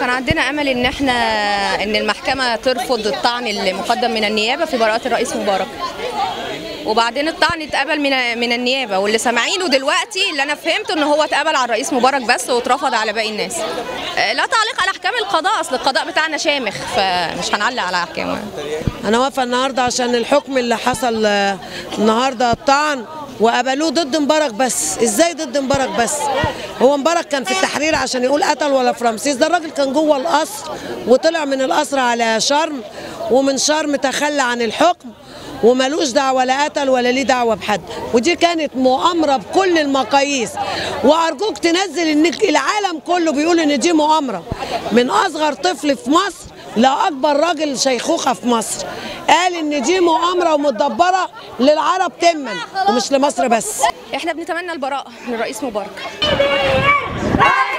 كان عندنا امل ان احنا ان المحكمه ترفض الطعن المقدم من النيابه في براءه الرئيس مبارك وبعدين الطعن اتقبل من من النيابه واللي سامعينه دلوقتي اللي انا فهمته ان هو اتقبل على الرئيس مبارك بس واترفض على باقي الناس آه، لا تعليق على احكام القضاء اصل القضاء بتاعنا شامخ فمش هنعلق على احكامه انا واقفه النهارده عشان الحكم اللي حصل آه، النهارده الطعن وقبلوه ضد مبارك بس ازاي ضد مبارك بس هو مبارك كان في التحرير عشان يقول قتل ولا في رمسيس ده الراجل كان جوه القصر وطلع من القصر على شرم ومن شرم تخلى عن الحكم وملوش دعوه لا قتل ولا ليه دعوه بحد ودي كانت مؤامره بكل المقاييس وارجوك تنزل ان العالم كله بيقول ان دي مؤامره من اصغر طفل في مصر لاكبر راجل شيخوخه في مصر قال ان دي مؤامره ومتدبره للعرب تما ومش لمصر بس احنا بنتمنى البراءه للرئيس مبارك Hey!